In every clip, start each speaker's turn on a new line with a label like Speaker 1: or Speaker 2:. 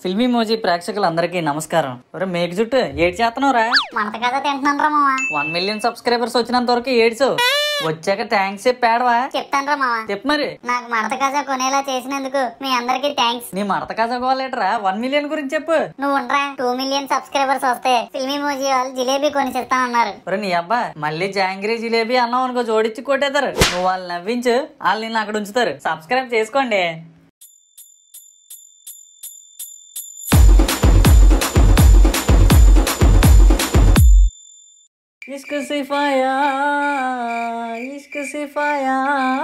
Speaker 1: ఫిల్మీ మోజీ ప్రేక్షకులందరికీ నమస్కారం ఒరే మేక జుట్టు ఏడు చేస్తున్నావురా
Speaker 2: మనత కదా తింటున్నాను రా మామ
Speaker 1: వన్ మిలియన్ సబ్స్క్రైబర్స్ వచ్చినంత వరకు ఏడ్చు వచ్చాక థ్యాంక్స్ చెప్పాడవా
Speaker 2: చెప్తాను రా మామ
Speaker 1: చెప్పు మరి
Speaker 2: నాకు మడత కజా కొనేలా చేసినందుకు మీ అందరికి థ్యాంక్స్
Speaker 1: నీ మడత కజగోలేటరా వన్ మిలియన్ గురించి చెప్పు
Speaker 2: నువ్వు ఉండరా టూ మిలియన్ సబ్స్క్రైబర్స్ వస్తే ఫిల్మీ మోజీ వాళ్ళు జిలేబీ కొని చెప్తానన్నారు
Speaker 1: ఒరే నీ అబ్బా మళ్ళీ జాంగ్రీ జిలేబీ అన్నావు అనుకో జోడించి కొట్టేస్తారు నువ్వు వాళ్ళు నవ్వించు వాళ్ళు నిన్ను అక్కడ ఉంచుతారు సబ్స్క్రైబ్ చేసుకోండి इश्क सिफाया इश्क सिफाया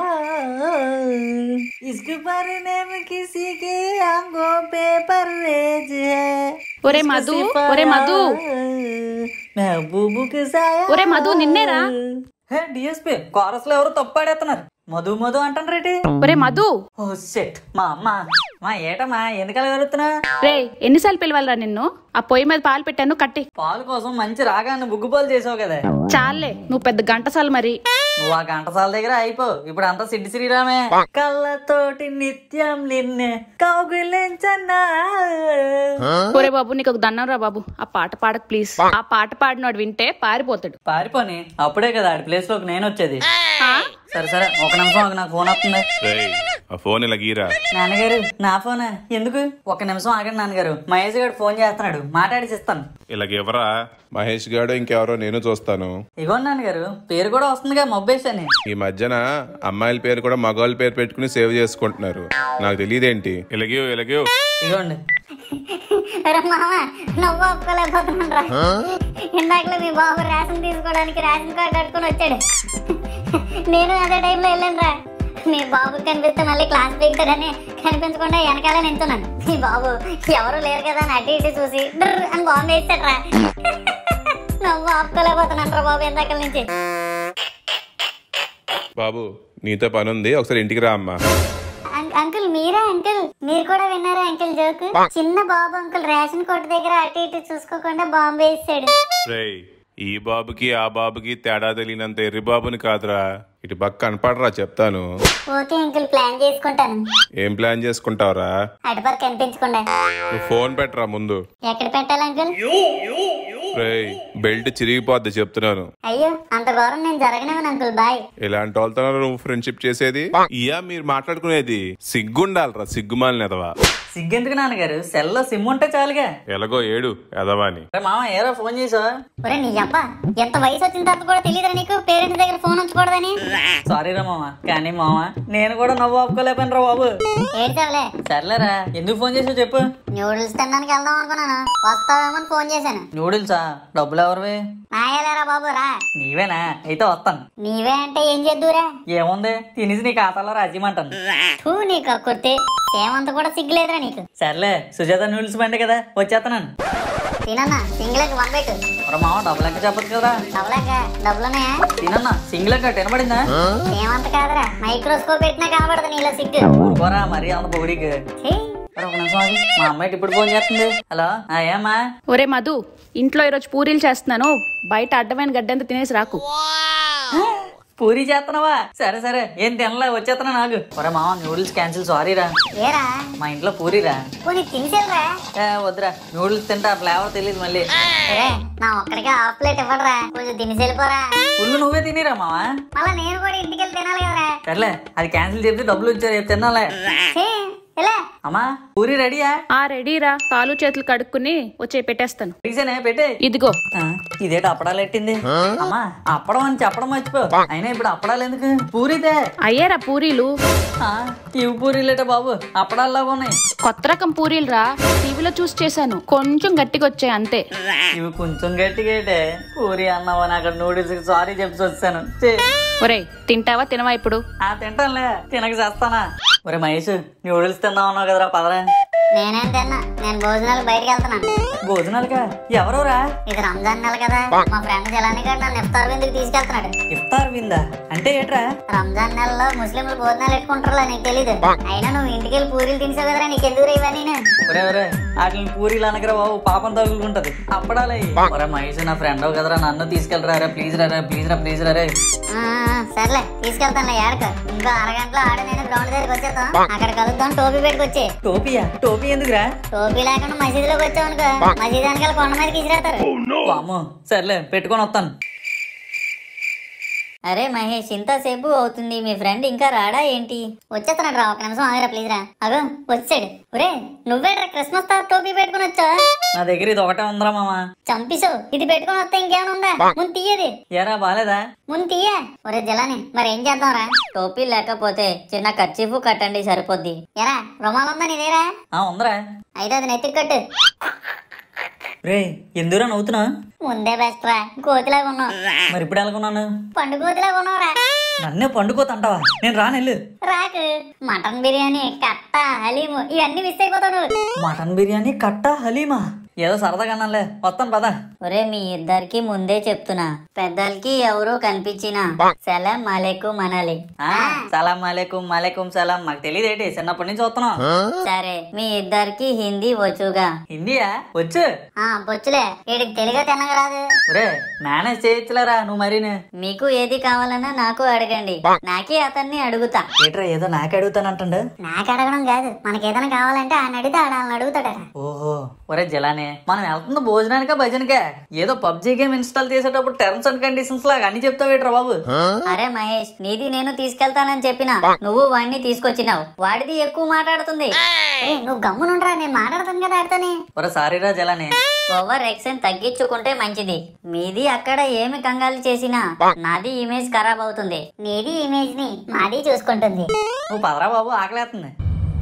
Speaker 1: इश्क भरने में किसी के आंखों पे परवेज है
Speaker 3: ఒరే
Speaker 1: इश्क
Speaker 3: మధు,
Speaker 1: सिफाया,
Speaker 3: ఒరే మధు.
Speaker 1: महबूब के साया
Speaker 3: ఒరే మధు, నిన్నేరా?
Speaker 1: హే డిఎస్పి కోరస్ లో ఎవరు తప్పాడేస్తున్నారు మధు మధు అంటారు
Speaker 3: ఒరే మధు
Speaker 1: ఓ సెట్ మా అమ్మ మా ఏటమ్మా ఎందుకలా కలుగుతున్నా
Speaker 3: రే ఎన్నిసార్లు పిలవాలరా నిన్ను ఆ పొయ్యి మీద పాలు పెట్టాను కట్టి
Speaker 1: పాలు కోసం మంచి రాగాన్ని బుగ్గుపాలు చేసావు కదా
Speaker 3: చాలే నువ్వు పెద్ద గంటసాలు మరి
Speaker 1: నువ్వు ఆ ఘంటసాల దగ్గర అయిపో ఇప్పుడు అంతా సిడ్డి శ్రీరామే కళ్ళతోటి నిత్యం నిన్నే కౌగిలించన్నా
Speaker 3: ఒరే బాబు నీకు ఒక దండం రా బాబు ఆ పాట పాడకు ప్లీజ్ ఆ పాట పాడినోడు వింటే పారిపోతాడు
Speaker 1: పారిపోని అప్పుడే కదా ఆడి ప్లేస్ లోకి నేను వచ్చేది
Speaker 3: ఆ?
Speaker 1: సరే సరే ఒక నిమిషం ఒక నాకు ఫోన్ వస్తుంది
Speaker 4: రేయ్ ఆ ఫోన్ ఇలా గీరా
Speaker 1: నాన్నగారు నా ఫోనా ఎందుకు ఒక నిమిషం ఆగండి నాన్నగారు మహేష్ గారు ఫోన్ చేస్తున్నాడు మాట్లాడేసి ఇస్తాను
Speaker 4: ఇలాగ ఎవరా మహేష్ గాడు ఇంకెవరో నేను చూస్తాను
Speaker 1: ఇగో నాన్నగారు పేరు కూడా వస్తుందిగా మొబ్బేష్ అని
Speaker 4: ఈ మధ్యన అమ్మాయిల పేరు కూడా మగవాళ్ళ పేరు పెట్టుకుని సేవ్ చేసుకుంటున్నారు నాకు తెలియదేంటి ఇలాగో ఇలాగో
Speaker 1: ఇగోండి
Speaker 2: అరే మామ నవ్వు ఒప్పుకోలేకపోతున్నాను రా ఇందాకలో మీ బాబు రేషన్ తీసుకోవడానికి రేషన్ కార్డు కట్టుకొని వచ్చాడు నేను అదే టైంలో వెళ్ళాను రా మీ బాబు కనిపిస్తే మళ్ళీ క్లాస్ పీకుతాడని కనిపించకుండా వెనకాల నించున్నాను మీ బాబు ఎవరు లేరు కదా అని అటు ఇటు చూసి డ్ర్ అని బాంబు వేస్తాడు రా నవ్వు ఆపుకోలేకపోతున్నాను రా బాబు ఇందాకల నుంచి
Speaker 4: బాబు నీతో పని ఉంది ఒకసారి ఇంటికి రా అమ్మా
Speaker 2: అం- అంకుల్ మీరా అంకుల్ మీరు కూడా విన్నారా అంకుల్ జోక్ చిన్న బాబు అంకుల్ రేషన్ కొట్టు దగ్గర అటు ఇటు చూసుకోకుండా బాంబు వేసాడు
Speaker 4: రేయ్ ఈ బాబుకి ఆ బాబుకి తేడా తెలియనంత ఎర్రి బాబుని కాదురా ఇటు పక్క కనపడరా చెప్తాను
Speaker 2: ఓకే అంకుల్ ప్లాన్ చేసుకుంటాను
Speaker 4: ఏం ప్లాన్ చేసుకుంటావురా
Speaker 2: అటుపక్క కనిపించకుండా
Speaker 4: నువ్వు ఫోన్ పెట్టరా ముందు
Speaker 2: ఎక్కడ పెట్టాలి అంకుల్
Speaker 4: రేయ్ బెల్ట్ చిరిగిపోద్ది చెప్తున్నాను
Speaker 2: అయ్యో అంత ఘోరం నేను జరగనివ్వను అంకుల్ బాయ్
Speaker 4: ఇలాంటి వాళ్ళతో నువ్వు ఫ్రెండ్షిప్ చేసేది ఇయా మీరు మాట్లాడుకునేది సిగ్గుండాలరా సిగ్గుమాలిన ఎదవా
Speaker 1: సిగ్గెందుకు నాన్నగారు సెల్లో సిమ్ ఉంటే చాలుగా
Speaker 4: ఎలాగో ఏడు ఎదవాని
Speaker 1: అరే మామ ఏరా ఫోన్ చేసావా
Speaker 2: ఒరే నీ అబ్బా ఎంత వయసు వచ్చిన తర్వాత కూడా తెలియదురా నీకు పేరెంట్స్ దగ్గర ఫోన్ ఉంచకూడదని
Speaker 1: సారీ రా మామ కానీ మామ నేను కూడా నవ్వు ఆపుకోలేకపోయిన రా బాబు
Speaker 2: ఏడ్చావులే
Speaker 1: సర్లేరా ఎందుకు ఫోన్ చేసావు చెప్పు
Speaker 2: న్యూడిల్స్ తినడానికి వెళ్దాం అనుకున్నాను వస్తావేమో అని ఫోన్ చేశాను
Speaker 1: నూడిల్సా డబ్బులు ఎవరివి
Speaker 2: నాయలేరా బాబు రా
Speaker 1: నీవేనా అయితే వస్తాను
Speaker 2: నీవే అంటే ఏం చేద్దురా
Speaker 1: ఏముంది తినేసి నీ ఖాతాలో రాజీమంటాను
Speaker 2: తూ నీకు కుర్తి సేమంత కూడా సిగ్గులేదురా నీకు
Speaker 1: సర్లే సుజాత నూడిల్స్ బండి కదా వచ్చేస్తున్నాను
Speaker 2: తినన్నా సింగిల్కి వన్ పెట్టు
Speaker 1: మరి మామ డబ్బులు లెక్క చెప్పదు కదా
Speaker 2: డబ్బులాక డబ్బులున్నాయా
Speaker 1: తినన్నా సింగిల్ లెక్క తినబడిందా
Speaker 2: ఏమంత కాదురా మైక్రోస్కోప్ పెట్టినా కనబడదు నీలో సిగ్గు
Speaker 1: ఊరుకోరా మరి అంత పొగిడికి
Speaker 2: ఛీ,
Speaker 1: మరి ఒక నిమిషం ఆగు. మా అమ్మాయి ఇప్పుడు ఫోన్ చేస్తుంది హలో ఆ, ఏమ్మా
Speaker 3: ఒరే మధు ఇంట్లో ఈరోజు పూరీలు చేస్తున్నాను బయట అడ్డమైన గడ్డంతా తినేసి రాకు
Speaker 1: పూరి చేస్తున్నావా సరే సరే ఏం తినలే వచ్చేస్తున్నా నాకు ఒరే మామ నూడిల్స్ క్యాన్సిల్ సారీ రా
Speaker 2: ఏరా
Speaker 1: మా ఇంట్లో పూరిరా
Speaker 2: పోనీ తినేసేరా
Speaker 1: ఏ, వద్దురా నూడిల్స్ తింటా ఫ్లేవర్ తెలియదు మళ్ళీ
Speaker 2: ఒరే నా ఒక్కడికి హాఫ్ ప్లేట్ ఇవ్వడరా కొంచెం తినేసి వెళ్ళిపోరా
Speaker 1: ఫుల్ నువ్వే తినిరా మావా
Speaker 2: మళ్ళా నేను కూడా ఇంటికి వెళ్ళి తినాలి కదరా
Speaker 1: సర్లే అది క్యాన్సిల్ చేసి డబ్బులు ఇచ్చారు రేపు తినాలే
Speaker 2: ఛీ, ఇలా
Speaker 1: అమ్మా పూరి రెడీయా
Speaker 3: ఆ రెడీరా కాలు చేతులు కడుక్కుని వచ్చే పెట్టేస్తాను
Speaker 1: రీజనే పెట్టే
Speaker 3: ఇదిగో
Speaker 1: ఆ, ఇదేట అప్పడాలు ఎట్టింది అమ్మా అప్పడం అని చెప్పడం మర్చిపో అయినా ఇప్పుడు అప్పడాలు ఎందుకు పూరితే
Speaker 3: అయ్యారా పూరీలు
Speaker 1: ఆ, ఇవి పూరీలేట బాబు అప్పడాల్లాగా ఉన్నాయి
Speaker 3: కొత్త రకం పూరీలు రా టీవీలో చూసి చేశాను కొంచెం గట్టిగా వచ్చాయి అంతే
Speaker 1: ఇవి కొంచెం గట్టిగా అయితే పూరి అన్నావని అక్కడ నూడిల్స్ సారీ చెప్పి వచ్చాను ఛీ.
Speaker 3: ఒరేయ్ తింటావా తినవా ఇప్పుడు
Speaker 1: ఆ తింటానులే తినక చేస్తానా ఒరే మహేష్ నూడిల్స్ తిందాం అన్నావు కదరా పదరా
Speaker 2: నేనేం తిన్నా నేను భోజనాలు బయటికి వెళ్తున్నాను
Speaker 1: భోజనాలుగా ఎవరోరా
Speaker 2: ఇది రంజాన్ నెల కదా మా ఫ్రెండ్ జలాని గారు నన్ను ఇఫ్తార్ విందుకు తీసుకెళ్తున్నాడు
Speaker 1: ఇఫ్తార్ విందా అంటే ఏట్రా
Speaker 2: రంజాన్ నెలలో ముస్లింలు భోజనాలు పెట్టుకుంటారా నీకు తెలీదు అయినా నువ్వు ఇంటికి వెళ్ళి పూరీలు తినేసావు కదరా నీకు ఎందుకు ఇవన్నీ
Speaker 1: ఒరే ఒరే వాటిని పూరీలు అనకరా బాబు పాపం తగులుకుంటది అప్పడాలే ఒరే మహేష్ నా ఫ్రెండ్ కదరా నన్ను తీసుకెళ్ళరా రే ప్లీజ్ రా రే ప్లీజ్ రా ప్లీజ్ రా రే
Speaker 2: ఆ, ఆ, సర్లే తీసుకెళ్తానులే ఏడక ఇంకో అరగంటలో ఆడ నేను గ్రౌండ్ దగ్గరికి వచ్చేద్దాం అక్కడ కలుద్దాం టోపీ పెట్టుకొచ్చి
Speaker 1: టోపియా టోపీ టోపీ ఎందుకురా
Speaker 2: టోపీ లేకుండా మసీదులోకి వచ్చావు అనుకో మసీదు వెనకాల కొండ మీద తీసుకురాస్తారు
Speaker 1: అమ్మో సర్లే పెట్టుకొని వస్తాను
Speaker 2: అరే మహేష్ ఇంతసేపు అవుతుంది మీ ఫ్రెండ్ ఇంకా రాడా ఏంటి వచ్చేస్తున్నాడు రా ఒక నిమిషం ఆగరా ప్లీజ్ రా అగో వచ్చాడు ఒరే నువ్వేట్రా క్రిస్మస్ తాత టోపీ పెట్టుకుని వచ్చా
Speaker 1: నా దగ్గర ఇది ఒకటే ఉందిరా మామ
Speaker 2: చంపిసావు ఇది పెట్టుకుని వస్తే ఇంకేమైనా ఉందా ముందు తీయది
Speaker 1: ఏరా బాలేదా
Speaker 2: ముందు తీయ ఒరే జలాని మరి ఏం చేద్దాం రా టోపీ లేకపోతే చిన్న ఖర్చీఫ్ కట్టండి సరిపోద్ది ఎరా రుమాలు ఉందా నీదేరా
Speaker 1: ఆ ఉందిరా
Speaker 2: అయితే అది నెత్తికి కట్టు
Speaker 1: రే ఎందుకురా నవ్వుతున్నా
Speaker 2: ముందే బెస్ట్ రా కోతిలాగా ఉన్నావు
Speaker 1: మరి ఇప్పుడు ఎలాగున్నాను
Speaker 2: పండు కోతిలాగా ఉన్నావు రా
Speaker 1: నన్నే పండుకోతంటావా నేను రానెళ్ళు
Speaker 2: రాకు మటన్ బిర్యానీ కట్ట హలీము ఇవన్నీ మిస్ అయిపోతావు నువ్వు
Speaker 1: మటన్ బిర్యానీ కట్ట హలీమా ఏదో సరదాగా అన్నాలే వస్తాను పదా
Speaker 2: ఒరే మీ ఇద్దరికి ముందే చెప్తున్నా పెద్దలకి ఎవరో కనిపించినా సలాం అలైకుం అనాలి
Speaker 1: ఆ, సలాం అలేకుం మలేకుం సలాం మాకు తెలియదేంటి చిన్నప్పటి నుంచి వస్తున్నాం
Speaker 2: సరే మీ ఇద్దరికి హిందీ వచ్చుగా
Speaker 1: హిందీయా వచ్చు
Speaker 2: ఆ బొచ్చులే వీడికి తెలుగు తినగ రాదు
Speaker 1: ఒరే మేనేజ్ చేయొచ్చులేరా నువ్వు మరీనే
Speaker 2: మీకు ఏది కావాలన్నా నాకు అడగండి నాకే అతన్ని అడుగుతా
Speaker 1: ఏట్రా ఏదో నాకు అడుగుతానంటుండు
Speaker 2: నాకు అడగడం కాదు మనకి ఏదైనా కావాలంటే ఆయన అడిగితే ఆడాలని అడుగుతాడట
Speaker 1: ఓహో ఒరే జలానే మనం వెళ్తుంది భోజనానికా భజనకే ఏదో పబ్జీ గేమ్ ఇన్స్టాల్ చేసేటప్పుడు టర్మ్స్ అండ్ కండిషన్స్ లాగా అన్ని చెప్తావేట్రా బాబు
Speaker 2: అరే మహేష్ నీది నేను తీసుకెళ్తానని చెప్పిన నువ్వు వాడిని తీసుకొచ్చినావు వాడిది ఎక్కువ మాట్లాడుతుంది ఏయ్, నువ్వు గమ్మునుండ్రా నేను మాట్లాడతాను కదా ఆడితోని
Speaker 1: ఒరే సారీరా జలానే
Speaker 2: ఓవర్ యాక్షన్ తగ్గించుకుంటే మంచిది మీది అక్కడ ఏమి కంగాలు చేసినా నాది ఇమేజ్ ఖరాబ్ అవుతుంది నీది ఇమేజ్ ని మాది చూసుకుంటుంది
Speaker 1: నువ్వు పదరా బాబు ఆకలేస్తుంది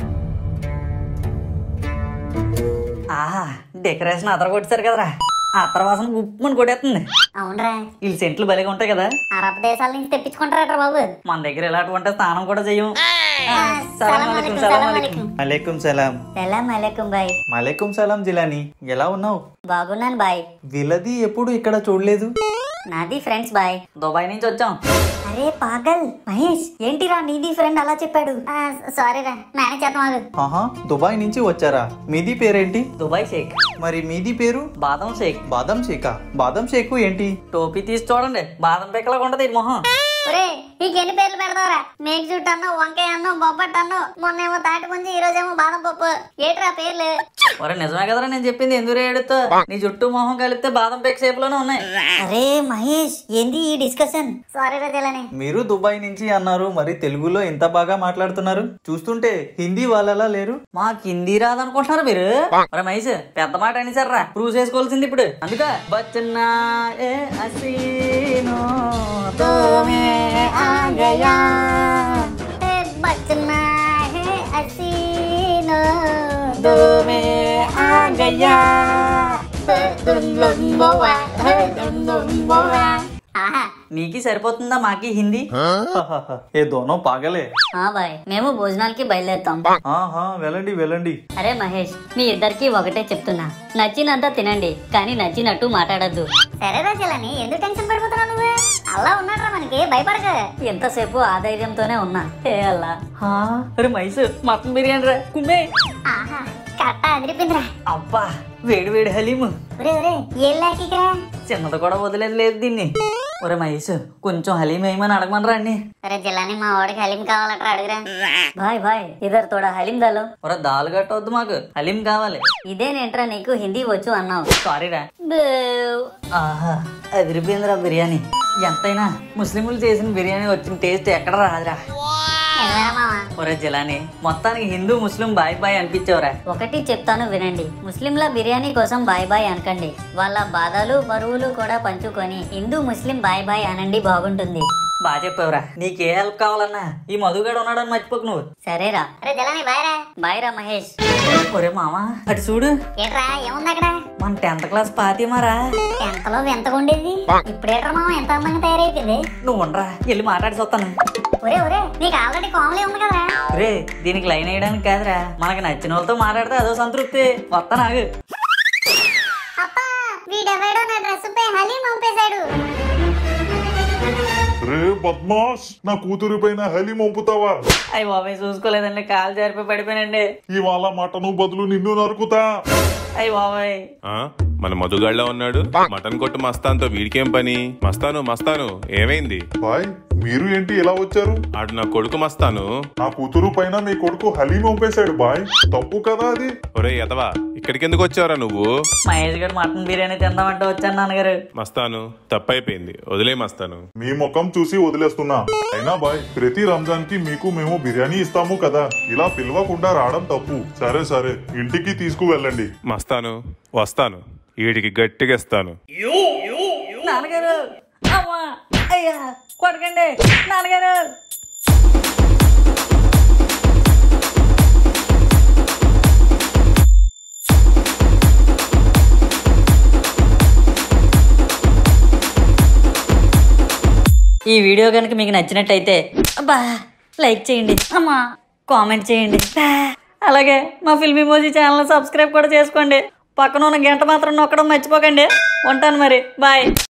Speaker 1: ఆహా డెకరేషన్ అతర కొట్టేశారు కదరా ఆ అత్తర వాసన ఉప్పుమని కొట్టేస్తుంది
Speaker 2: అవునరా
Speaker 1: వీళ్ళు సెంట్లు భలేగా ఉంటాయి కదా
Speaker 2: అరబ్ దేశాల నుంచి తెప్పించుకుంటారట బాబు
Speaker 1: మన దగ్గర ఇలాంటి స్నానం కూడా చెయ్యం
Speaker 2: సలాం అలైకుం, సలాం అలైకుం.
Speaker 5: మలేకుం సలాం
Speaker 2: సలాం అలైకుం బాయ్
Speaker 5: మలేకుం సలాం జిలాని ఎలా ఉన్నావు
Speaker 2: బాగున్నాను బాయ్
Speaker 5: వీళ్ళది ఎప్పుడు ఇక్కడ చూడలేదు
Speaker 2: నాది ఫ్రెండ్స్ బాయ్
Speaker 1: దుబాయ్ నుంచి వచ్చాం
Speaker 2: అరే పాగల్ మహేష్ ఏంటిరా నీది ఫ్రెండ్ అలా చెప్పాడు సారీ రా మేనేజ్ చేద్దాం ఆగు.
Speaker 5: ఆహా దుబాయ్ నుంచి వచ్చారా మీది పేరేంటి
Speaker 1: దుబాయ్ షేక్
Speaker 5: మరి మీది పేరు
Speaker 1: బాదం షేక్
Speaker 5: బాదం షేకా బాదం షేకు ఏంటి
Speaker 1: టోపీ తీసి చూడండి బాదం పెక్కలాగా ఉంటది ఈ మొహం
Speaker 2: ఒరే నీకు ఎన్ని పేర్లు పెడతావరా మేక జుట్టు అన్ను వంకాయ అన్ను బొబ్బట్టు అన్ను మొన్నేమో తాటి ముంచి ఈ రోజేమో బాదం పప్పు ఏట్రా పేర్లు
Speaker 1: ఒరే నిజమే కదరా నేను చెప్పింది ఎందుకు ఏడుతో నీ జుట్టు మొహం కలిపితే బాదం పెక్ షేప్ లోనే ఉన్నాయి
Speaker 2: అరే మహేష్ ఏంది ఈ డిస్కషన్ సారీ రజలని
Speaker 5: మీరు దుబాయ్ నుంచి అన్నారు మరి తెలుగులో ఎంత బాగా మాట్లాడుతున్నారు చూస్తుంటే హిందీ వాళ్ళలా లేరు
Speaker 1: మాకు హిందీ రాదనుకుంటున్నారు మీరు ఒరే మహేష్ పెద్ద మాట అనిసారా ప్రూవ్ చేసుకోవాల్సింది ఇప్పుడు అందుక బచ్చన్నా ఏ హసీనో తోమే ఆ గయా
Speaker 2: బచ్చనా హే హసీనో
Speaker 1: తోమే ఆ గయా
Speaker 2: ఆహా
Speaker 1: నీకి సరిపోతుందా మాకి హిందీ
Speaker 5: ఏ దోనో పాగలే
Speaker 2: ఆ బాయ్ మేము భోజనాలకి బయలుదేరుతాం
Speaker 5: ఆహా వెళ్ళండి వెళ్ళండి
Speaker 2: అరే మహేష్ మీ ఇద్దరికి ఒకటే చెప్తున్నా నచ్చినంత తినండి కానీ నచ్చినట్టు మాట్లాడద్దు సరే రాజలని ఎందుకు టెన్షన్ పడిపోతున్నావు నువ్వు అలా ఉన్నాడ్రా మనకి భయపడక ఎంతసేపు ఆ ధైర్యంతోనే ఉన్నా ఏ అల్లా
Speaker 1: హా, ఒరే మహేష్ మటన్ బిర్యానీ రా కుమ్మే
Speaker 2: ఆహా కట్ట అదిరిపోయిందిరా
Speaker 1: అబ్బా వేడి వేడి హలీము
Speaker 2: ఒరే ఒరే ఏం లేకిరా
Speaker 1: చిన్నది కూడా వదిలేదు లేదు దీన్ని ఒరే మహేష్ కొంచెం హలీం వేయమని అడగమనరా అన్ని
Speaker 2: ఒరే జిల్లాని మా వాడికి హలీం కావాలట్రా అడుగురా బాయ్ బాయ్ ఇద్దరు తోడా హలీం దాలో
Speaker 1: ఒరే దాలు కట్టవద్దు మాకు హలీం కావాలి
Speaker 2: ఇదేనేంట్రా నీకు హిందీ వచ్చు అన్నావు
Speaker 1: సారీరా ఆహా అదిరిపోయిందిరా బిర్యానీ ఎంతైనా ముస్లింలు చేసిన బిర్యానీ వచ్చిన టేస్ట్ ఎక్కడ రాదురా ఒరే జిలాని మొత్తానికి హిందూ ముస్లిం బాయ్ బాయ్ అనిపించేవరా
Speaker 2: ఒకటి చెప్తాను వినండి ముస్లింల బిర్యానీ కోసం బాయ్ బాయ్ అనకండి వాళ్ళ బాధలు బరువులు కూడా పంచుకొని హిందూ ముస్లిం బాయ్ బాయ్ అనండి బాగుంటుంది
Speaker 1: బాగా చెప్పావురా నీకే హెల్ప్ కావాలన్నా ఈ మధుగాడు ఉన్నాడని మర్చిపోకు నువ్వు
Speaker 2: సరేరా అరే జలాని బాయ్ రా బాయ్ రా మహేష్
Speaker 1: ఒరే మామ అటు చూడు
Speaker 2: ఏట్రా ఏముంది అక్కడ
Speaker 1: మన టెన్త్ క్లాస్ పాతిమారా
Speaker 2: ఎంతలో ఎంతగా ఉండేది ఇప్పుడేట్రా మామ ఎంత అందంగా తయారైపోయింది
Speaker 1: నువ్వు ఉండరా వెళ్ళి మాట్లాడి చూస్తాను
Speaker 2: ఒరే ఒరే నీకు ఆల్రెడీ కామెడీ ఉంది కదరా
Speaker 1: రే దీనికి లైన్ వేయడానికి కాదురా మనకి నచ్చిన వాళ్ళతో మాట్లాడితే అదో సంతృప్తి వస్తా నాకు
Speaker 2: అప్పా వీడెవడో నా డ్రెస్ పై హలీం పంపేశాడు
Speaker 6: రే బద్మాష్ నా కూతురు పైన హలి పంపుతావా
Speaker 1: అయ్యి బాబాయ్ చూసుకోలేదండి కాలు జారిపోయి పడిపోయానండి
Speaker 6: ఇవాళ మటను బదులు నిన్ను నరుకుతా
Speaker 1: అయ్యి బాబాయ్
Speaker 4: ఆ? మన మధుగాళ్ళ ఉన్నాడు మటన్ కొట్టు మస్తాన్తో వీడికేం పని మస్తాను మస్తాను ఏమైంది
Speaker 6: బాయ్ మీరు ఏంటి ఎలా వచ్చారు
Speaker 4: ఆడు నా కొడుకు మస్తాను
Speaker 6: నా కూతురు పైన మీ కొడుకు హలీం పంపేశాడు బాయ్ తప్పు కదా అది
Speaker 4: ఒరే ఎదవా ఇక్కడికి ఎందుకు వచ్చావురా నువ్వు
Speaker 1: మహేష్ గారు మటన్ బిర్యానీ తిందామంటే వచ్చాను నాన్నగారు
Speaker 4: మస్తాను తప్పైపోయింది వదిలే మస్తాను
Speaker 6: మీ ముఖం చూసి వదిలేస్తున్నా అయినా బాయ్ ప్రతి రంజాన్ కి మీకు మేము బిర్యానీ ఇస్తాము కదా ఇలా పిలవకుండా రావడం తప్పు సరే సరే ఇంటికి తీసుకువెళ్ళండి
Speaker 4: మస్తాను వస్తాను వీడికి గట్టిగా ఇస్తాను
Speaker 1: నాన్నగారు అమ్మా అయ్యా కొడకండి నాన్నగారు ఈ వీడియో కనుక మీకు నచ్చినట్టయితే అబ్బా లైక్ చేయండి అమ్మా కామెంట్ చేయండి బా. అలాగే మా ఫిల్మీ మోజీ ఛానల్ సబ్స్క్రైబ్ కూడా చేసుకోండి పక్కన ఉన్న గంట మాత్రం నొక్కడం మర్చిపోకండి ఉంటాను మరి బాయ్